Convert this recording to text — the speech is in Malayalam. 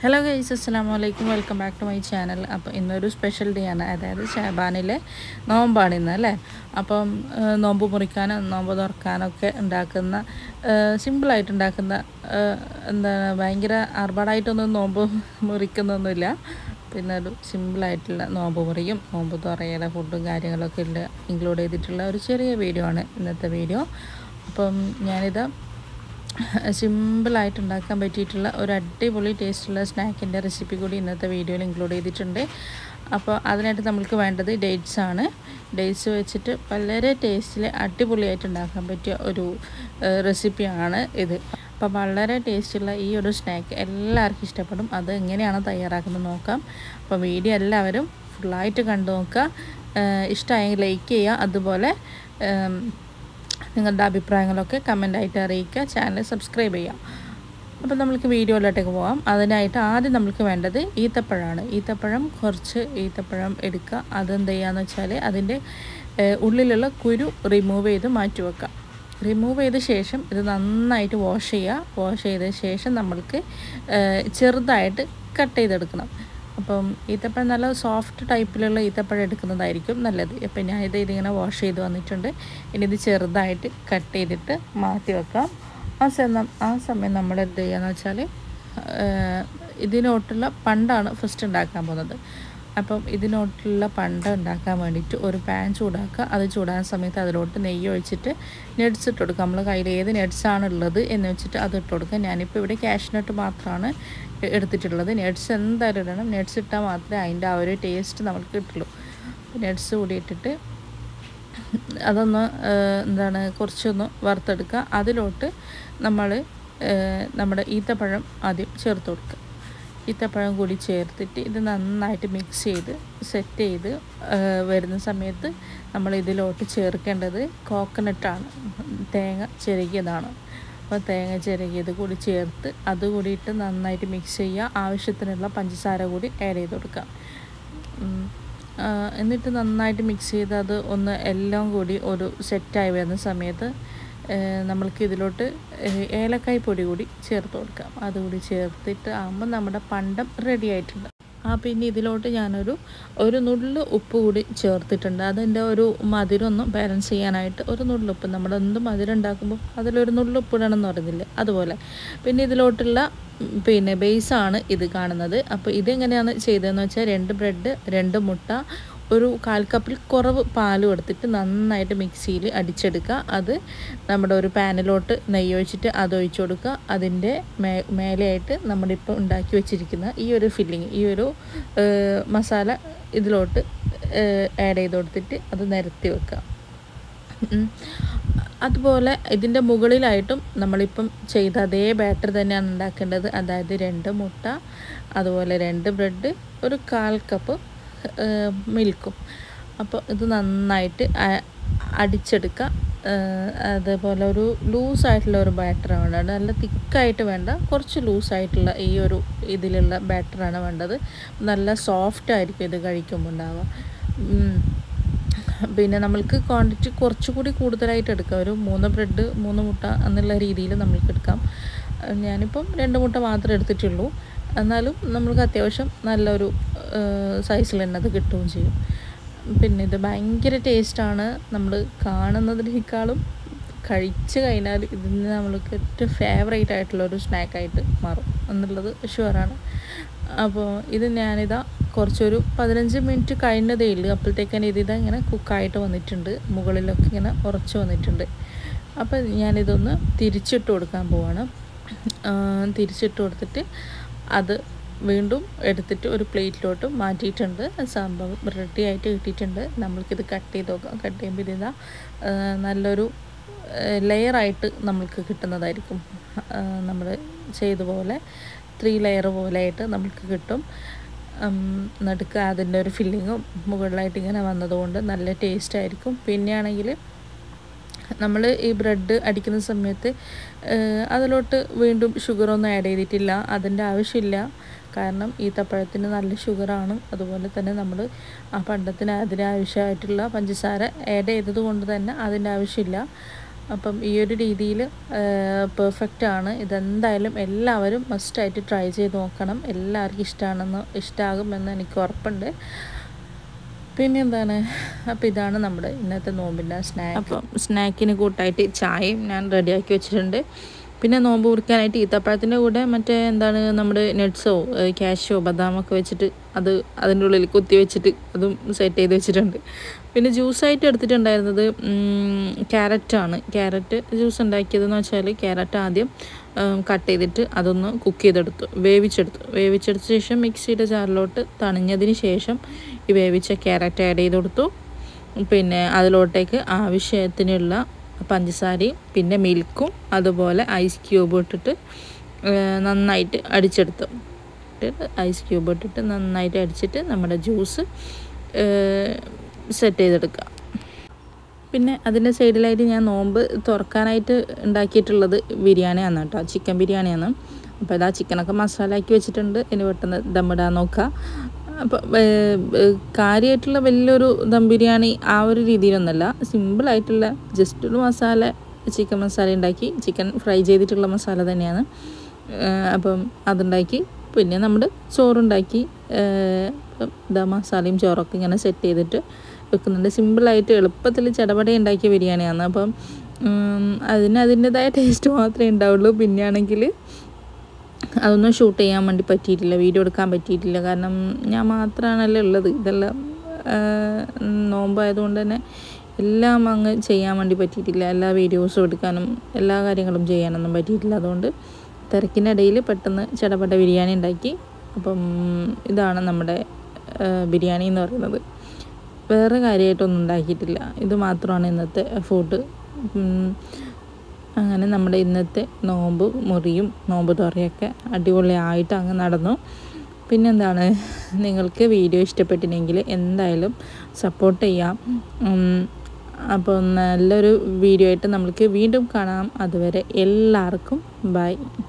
ഹലോ ഗൈസ് അസ്സാം വലൈക്കും welcome back to my channel അപ്പോൾ ഇന്നൊരു സ്പെഷ്യൽ ഡേ ആണ് അതായത് ഷാബാനിലെ നോമ്പാണ് ഇന്ന് അല്ലേ അപ്പം ആ, നോമ്പ് മുറിക്കാനോ നോമ്പ് തുറക്കാനൊക്കെ ഉണ്ടാക്കുന്ന സിമ്പിളായിട്ട് ഉണ്ടാക്കുന്ന ആ, എന്താണ് ഭയങ്കര ആർഭാടായിട്ടൊന്നും നോമ്പ് മുറിക്കുന്നൊന്നുമില്ല പിന്നെ ഒരു സിമ്പിളായിട്ടുള്ള നോമ്പ് മുറിയും നോമ്പ് തുറയുടെ ഫുഡും കാര്യങ്ങളൊക്കെ ഉള്ള ഇൻക്ലൂഡ് ചെയ്തിട്ടുള്ള ഒരു ചെറിയ വീഡിയോ ആണ് ഇന്നത്തെ വീഡിയോ അപ്പം ഞാനിത് സിമ്പിളായിട്ട് ഉണ്ടാക്കാൻ പറ്റിയിട്ടുള്ള ഒരു അടിപൊളി ടേസ്റ്റുള്ള സ്നാക്കിൻ്റെ റെസിപ്പി കൂടി ഇന്നത്തെ വീഡിയോയിൽ ഇൻക്ലൂഡ് ചെയ്തിട്ടുണ്ട് അപ്പോൾ അതിനായിട്ട് നമ്മൾക്ക് വേണ്ടത് ഡേറ്റ്സ് ആണ് ഡേറ്റ്സ് വെച്ചിട്ട് വളരെ ടേസ്റ്റിൽ അടിപൊളിയായിട്ട് ഉണ്ടാക്കാൻ പറ്റിയ ഒരു റെസിപ്പിയാണ് ഇത് അപ്പോൾ വളരെ ടേസ്റ്റുള്ള ഈ ഒരു സ്നാക്ക് എല്ലാവർക്കും ഇഷ്ടപ്പെടും അത് എങ്ങനെയാണ് തയ്യാറാക്കുന്നത് നോക്കാം അപ്പോൾ വീഡിയോ എല്ലാവരും ഫുള്ളായിട്ട് കണ്ടു നോക്കുക ഇഷ്ടമായെങ്കിൽ ലൈക്ക് ചെയ്യുക അതുപോലെ ഉം, നിങ്ങളുടെ അഭിപ്രായങ്ങളൊക്കെ കമൻ്റായിട്ട് അറിയിക്കുക ചാനൽ സബ്സ്ക്രൈബ് ചെയ്യുക അപ്പോൾ നമ്മൾക്ക് വീഡിയോയിലോട്ടേക്ക് പോകാം അതിനായിട്ട് ആദ്യം നമ്മൾക്ക് വേണ്ടത് ഈത്തപ്പഴമാണ് ഈത്തപ്പഴം കുറച്ച് ഈത്തപ്പഴം എടുക്കുക അതെന്ത് ചെയ്യുകയെന്ന് വെച്ചാൽ അതിൻ്റെ ഏഹ്, ഉള്ളിലുള്ള കുരു റിമൂവ് ചെയ്ത് മാറ്റി വെക്കുക റിമൂവ് ചെയ്ത ശേഷം ഇത് നന്നായിട്ട് വാഷ് ചെയ്യുക വാഷ് ചെയ്ത ശേഷം നമ്മൾക്ക് ഏഹ്, ചെറുതായിട്ട് കട്ട് ചെയ്തെടുക്കണം അപ്പം ഈത്തപ്പഴം നല്ല സോഫ്റ്റ് ടൈപ്പിലുള്ള ഈത്തപ്പഴം എടുക്കുന്നതായിരിക്കും നല്ലത് അപ്പം ഞാൻ ഇത് ഇതിങ്ങനെ വാഷ് ചെയ്ത് വന്നിട്ടുണ്ട് ഇനി ഇത് ചെറുതായിട്ട് കട്ട് ചെയ്തിട്ട് മാറ്റി വെക്കാം ആ സമയം ആ സമയം നമ്മൾ എന്ത് ചെയ്യുകയെന്ന് വെച്ചാൽ ഇതിനോട്ടുള്ള പണ്ടാണ് ഫസ്റ്റ് ഉണ്ടാക്കാൻ പോകുന്നത് അപ്പം ഇതിനോട്ടുള്ള പണ്ട ഉണ്ടാക്കാൻ വേണ്ടിയിട്ട് ഒരു പാൻ ചൂടാക്കുക അത് ചൂടാകുന്ന സമയത്ത് അതിലോട്ട് നെയ്യ് ഒഴിച്ചിട്ട് നെഡ്സ് ഇട്ട് കൊടുക്കുക നമ്മൾ കയ്യിൽ ഏത് നെഡ്സാണ് ഉള്ളത് എന്ന് വെച്ചിട്ട് അത് ഇട്ട് കൊടുക്കുക ഞാനിപ്പോൾ ഇവിടെ കാഷ്നട്ട് മാത്രമാണ് എടുത്തിട്ടുള്ളത് നെഡ്സ് എന്തായാലും ഇടണം നെഡ്സ് ഇട്ടാൽ മാത്രമേ അതിൻ്റെ ആ ഒരു ടേസ്റ്റ് നമുക്ക് കിട്ടുള്ളൂ നെഡ്സ് കൂടി ഇട്ടിട്ട് അതൊന്ന് ഏഹ്, എന്താണ് കുറച്ചൊന്ന് വറുത്തെടുക്കുക അതിലോട്ട് നമ്മൾ ഏഹ്, നമ്മുടെ ഈത്തപ്പഴം ആദ്യം ചേർത്ത് കൊടുക്കുക ഈത്തപ്പഴം കൂടി ചേർത്തിട്ട് ഇത് നന്നായിട്ട് മിക്സ് ചെയ്ത് സെറ്റ് ചെയ്ത് ഏഹ്, വരുന്ന സമയത്ത് നമ്മൾ ഇതിലോട്ട് ചേർക്കേണ്ടത് കോക്കനട്ടാണ് തേങ്ങ ചിരകിയതാണ് അപ്പോൾ തേങ്ങ ചിരകിയത് കൂടി ചേർത്ത് അത് കൂടിയിട്ട് നന്നായിട്ട് മിക്സ് ചെയ്യുക ആവശ്യത്തിനുള്ള പഞ്ചസാര കൂടി ആഡ് ചെയ്ത് കൊടുക്കുക ഉം. ആ, എന്നിട്ട് നന്നായിട്ട് മിക്സ് ചെയ്ത് അത് ഒന്ന് എല്ലാം കൂടി ഒരു സെറ്റായി വരുന്ന സമയത്ത് ഏഹ്, നമ്മൾക്ക് ഇതിലോട്ട് ഏഹ്, ഏലക്കായ് പൊടി കൂടി ചേർത്ത് കൊടുക്കാം അതുകൂടി ചേർത്തിട്ട് ആകുമ്പോൾ നമ്മുടെ പണ്ടം റെഡി ആയിട്ടുണ്ട് ആ പിന്നെ ഇതിലോട്ട് ഞാനൊരു ഒരു നുള്ള് ഉപ്പ് കൂടി ചേർത്തിട്ടുണ്ട് അതിൻ്റെ ഒരു മധുരം ഒന്ന് ബാലൻസ് ചെയ്യാനായിട്ട് ഒരു നുള്ളുപ്പ് നമ്മൾ എന്ത് മധുരം ഉണ്ടാക്കുമ്പോൾ അതിലൊരു നുള്ളുപ്പ് ഇടണം എന്ന് പറയുന്നില്ലേ അതുപോലെ പിന്നെ ഇതിലോട്ടുള്ള ഉം, പിന്നെ ബേസാണ് ഇത് കാണുന്നത് അപ്പോൾ ഇതെങ്ങനെയാണ് ചെയ്തതെന്ന് വെച്ചാൽ രണ്ട് ബ്രെഡ് രണ്ട് മുട്ട ഒരു കാൽ കപ്പിൽ കുറവ് പാലും എടുത്തിട്ട് നന്നായിട്ട് മിക്സിയിൽ അടിച്ചെടുക്കുക അത് നമ്മുടെ ഒരു പാനിലോട്ട് നെയ്യ് ഒഴിച്ചിട്ട് അത് ഒഴിച്ചു കൊടുക്കുക അതിൻ്റെ മേ മേലെയായിട്ട് നമ്മളിപ്പോൾ ഉണ്ടാക്കി വെച്ചിരിക്കുന്ന ഈ ഒരു ഫില്ലിങ് ഈ ഒരു ഏഹ്, മസാല ഇതിലോട്ട് ആഡ് ചെയ്ത് കൊടുത്തിട്ട് അത് നിരത്തി വെക്കുക ഉം. അതുപോലെ ഇതിൻ്റെ മുകളിലായിട്ടും നമ്മളിപ്പം ചെയ്ത അതേ ബാറ്റർ തന്നെയാണ് ഉണ്ടാക്കേണ്ടത് അതായത് രണ്ട് മുട്ട അതുപോലെ രണ്ട് ബ്രെഡ് ഒരു കാൽ കപ്പ് മിൽക്കും അപ്പോൾ ഇത് നന്നായിട്ട് അ- അടിച്ചെടുക്കുക ഏഹ് അതേപോലെ ഒരു ലൂസായിട്ടുള്ള ഒരു ബാറ്ററാണ് വേണ്ടത് നല്ല തിക്കായിട്ട് വേണ്ട കുറച്ച് ലൂസായിട്ടുള്ള ഈ ഒരു ഇതിലുള്ള ബാറ്ററാണ് വേണ്ടത് നല്ല സോഫ്റ്റ് ആയിരിക്കും ഇത് കഴിക്കുമ്പോൾ ഉണ്ടാവുക ഉം. പിന്നെ നമ്മൾക്ക് ക്വാണ്ടിറ്റി കുറച്ചുകൂടി കൂടുതലായിട്ട് എടുക്കാം ഒരു മൂന്ന് ബ്രെഡ് മൂന്ന് മുട്ട എന്നുള്ള രീതിയിൽ നമ്മൾക്ക് എടുക്കാം അഹ് ഞാനിപ്പം രണ്ട് മുട്ട മാത്രമേ എടുത്തിട്ടുള്ളൂ എന്നാലും നമ്മൾക്ക് അത്യാവശ്യം നല്ലൊരു സൈസിൽ തന്നെ അത് കിട്ടുകയും ചെയ്യും പിന്നെ ഇത് ഭയങ്കര ടേസ്റ്റാണ് നമ്മൾ കാണുന്നതിനേക്കാളും കഴിച്ച് കഴിഞ്ഞാൽ ഇതിന് നമ്മൾക്ക് ഏറ്റവും ഫേവറേറ്റ് ആയിട്ടുള്ള ഒരു സ്നാക്കായിട്ട് മാറും എന്നുള്ളത് ഷുവറാണ് അപ്പോൾ ഇത് ഞാനിതാ കുറച്ചൊരു പതിനഞ്ച് മിനിറ്റ് കഴിഞ്ഞതേ ഉള്ളൂ അപ്പോഴത്തേക്കാണ് ഇതിതാ ഇങ്ങനെ കുക്കായിട്ട് വന്നിട്ടുണ്ട് മുകളിലൊക്കെ ഇങ്ങനെ ഉറച്ച് വന്നിട്ടുണ്ട് അപ്പോൾ ഞാനിതൊന്ന് തിരിച്ചിട്ട് കൊടുക്കാൻ പോവാണ് ആ, തിരിച്ചിട്ട് കൊടുത്തിട്ട് അത് വീണ്ടും എടുത്തിട്ട് ഒരു പ്ലേറ്റിലോട്ട് മാറ്റിയിട്ടുണ്ട് സംഭവം റെഡി ആയിട്ട് കിട്ടിയിട്ടുണ്ട് നമ്മൾക്കിത് കട്ട് ചെയ്ത് നോക്കാം കട്ട് ചെയ്യുമ്പോൾ ഇതിതാ ആ, നല്ലൊരു ലെയറായിട്ട് നമ്മൾക്ക് കിട്ടുന്നതായിരിക്കും നമ്മൾ ചെയ്ത പോലെ ത്രീ ലെയർ പോലെയായിട്ട് നമുക്ക് കിട്ടും ഉം, നടുക്ക് അതിൻ്റെ ഒരു ഫില്ലിങ്ങും മുകളിലായിട്ട് ഇങ്ങനെ വന്നതുകൊണ്ട് നല്ല ടേസ്റ്റ് ആയിരിക്കും പിന്നെയാണെങ്കിൽ നമ്മൾ ഈ ബ്രെഡ് അടിക്കുന്ന സമയത്ത് ഏഹ്, അതിലോട്ട് വീണ്ടും ഷുഗറൊന്നും ആഡ് ചെയ്തിട്ടില്ല അതിൻ്റെ ആവശ്യമില്ല കാരണം ഈത്തപ്പഴത്തിന് നല്ല ഷുഗറാണ് അതുപോലെ തന്നെ നമ്മൾ ആ പണ്ടത്തിന് അതിന് ആവശ്യമായിട്ടുള്ള പഞ്ചസാര ആഡ് ചെയ്തത് കൊണ്ട് തന്നെ അതിൻ്റെ ആവശ്യമില്ല അപ്പം ഈ ഒരു രീതിയിൽ പെർഫെക്റ്റ് ആണ് ഇതെന്തായാലും എല്ലാവരും മസ്റ്റായിട്ട് ട്രൈ ചെയ്ത് നോക്കണം എല്ലാവർക്കും ഇഷ്ടമാണെന്ന് ഇഷ്ടമാകുമെന്ന് എനിക്ക് ഉറപ്പുണ്ട് പിന്നെ എന്താണ് അപ്പോൾ ഇതാണ് നമ്മുടെ ഇന്നത്തെ നോമ്പിൻ്റെ സ്നാക്ക് അപ്പം സ്നാക്കിന് കൂട്ടായിട്ട് ചായയും ഞാൻ റെഡിയാക്കി വെച്ചിട്ടുണ്ട് പിന്നെ നോമ്പ് മുറിക്കാനായിട്ട് ഈത്തപ്പഴത്തിൻ്റെ കൂടെ മറ്റേ എന്താണ് നമ്മുടെ നട്ട്സോ ക്യാഷോ ബദാമൊക്കെ വെച്ചിട്ട് അത് അതിൻ്റെ ഉള്ളിൽ കുത്തി വെച്ചിട്ട് അതും സെറ്റ് ചെയ്ത് വെച്ചിട്ടുണ്ട് പിന്നെ ജ്യൂസായിട്ട് എടുത്തിട്ടുണ്ടായിരുന്നത് ക്യാരറ്റാണ് ക്യാരറ്റ് ജ്യൂസ് ഉണ്ടാക്കിയതെന്ന് വെച്ചാൽ ക്യാരറ്റ് ആദ്യം കട്ട് ചെയ്തിട്ട് അതൊന്ന് കുക്ക് ചെയ്തെടുത്തു വേവിച്ചെടുത്തു വേവിച്ചെടുത്ത ശേഷം മിക്സിയുടെ ജാറിലോട്ട് തണിഞ്ഞതിന് ശേഷം ഈ വേവിച്ച ക്യാരറ്റ് ആഡ് ചെയ്ത് കൊടുത്തു പിന്നെ അതിലോട്ടേക്ക് ആവശ്യത്തിനുള്ള പഞ്ചസാരയും പിന്നെ മിൽക്കും അതുപോലെ ഐസ് ക്യൂബ് ഇട്ടിട്ട് നന്നായിട്ട് അടിച്ചെടുത്തു ഇട്ടിട്ട് ഐസ് ക്യൂബ് ഇട്ടിട്ട് നന്നായിട്ട് അടിച്ചിട്ട് നമ്മുടെ ജ്യൂസ് സെറ്റ് ചെയ്തെടുക്കുക പിന്നെ അതിൻ്റെ സൈഡിലായിട്ട് ഞാൻ നോമ്പ് തുറക്കാനായിട്ട് ഉണ്ടാക്കിയിട്ടുള്ളത് ബിരിയാണിയാണ് കേട്ടോ ചിക്കൻ ബിരിയാണിയാണ് അപ്പോൾ ഇതാ ചിക്കനൊക്കെ മസാല ആക്കി വെച്ചിട്ടുണ്ട് ഇനി പെട്ടെന്ന് ദമ്മിടാൻ നോക്കുക അപ്പോൾ കാര്യമായിട്ടുള്ള വലിയൊരു ദം ബിരിയാണി ആ ഒരു രീതിയിലൊന്നുമല്ല സിമ്പിളായിട്ടുള്ള ജസ്റ്റ് ഒരു മസാല ചിക്കൻ മസാല ഉണ്ടാക്കി ചിക്കൻ ഫ്രൈ ചെയ്തിട്ടുള്ള മസാല തന്നെയാണ് അപ്പം അതുണ്ടാക്കി പിന്നെ നമ്മൾ ചോറുണ്ടാക്കി ഇതാ മസാലയും ചോറൊക്കെ ഇങ്ങനെ സെറ്റ് ചെയ്തിട്ട് വെക്കുന്നുണ്ട് സിമ്പിളായിട്ട് എളുപ്പത്തിൽ ചടപട ഉണ്ടാക്കിയ ബിരിയാണിയാണ് അപ്പം അതിന് അതിൻ്റെതായ ടേസ്റ്റ് മാത്രമേ ഉണ്ടാവുള്ളൂ പിന്നെയാണെങ്കിൽ അതൊന്നും ഷൂട്ട് ചെയ്യാൻ വേണ്ടി പറ്റിയിട്ടില്ല വീഡിയോ എടുക്കാൻ പറ്റിയിട്ടില്ല കാരണം ഞാൻ മാത്രമാണല്ലോ ഉള്ളത് ഇതെല്ലാം നോമ്പായതുകൊണ്ട് തന്നെ എല്ലാം അങ്ങ് ചെയ്യാൻ വേണ്ടി പറ്റിയിട്ടില്ല എല്ലാ വീഡിയോസും എടുക്കാനും എല്ലാ കാര്യങ്ങളും ചെയ്യാനൊന്നും പറ്റിയിട്ടില്ല അതുകൊണ്ട് തിരക്കിനിടയിൽ പെട്ടെന്ന് ചടപട ബിരിയാണി ഉണ്ടാക്കി അപ്പം ഇതാണ് നമ്മുടെ ബിരിയാണി എന്ന് പറയുന്നത് വേറെ കാര്യമായിട്ടൊന്നും ഉണ്ടാക്കിയിട്ടില്ല ഇത് മാത്രമാണ് ഇന്നത്തെ ഫുഡ് അങ്ങനെ നമ്മുടെ ഇന്നത്തെ നോമ്പ് മുറിയും നോമ്പ് തുറയൊക്കെ അടിപൊളിയായിട്ട് അങ്ങ് നടന്നു പിന്നെന്താണ് നിങ്ങൾക്ക് വീഡിയോ ഇഷ്ടപ്പെട്ടില്ലെങ്കിൽ എന്തായാലും സപ്പോർട്ട് ചെയ്യാം അപ്പോൾ നല്ലൊരു വീഡിയോ ആയിട്ട് നമ്മൾക്ക് വീണ്ടും കാണാം അതുവരെ എല്ലാവർക്കും ബൈ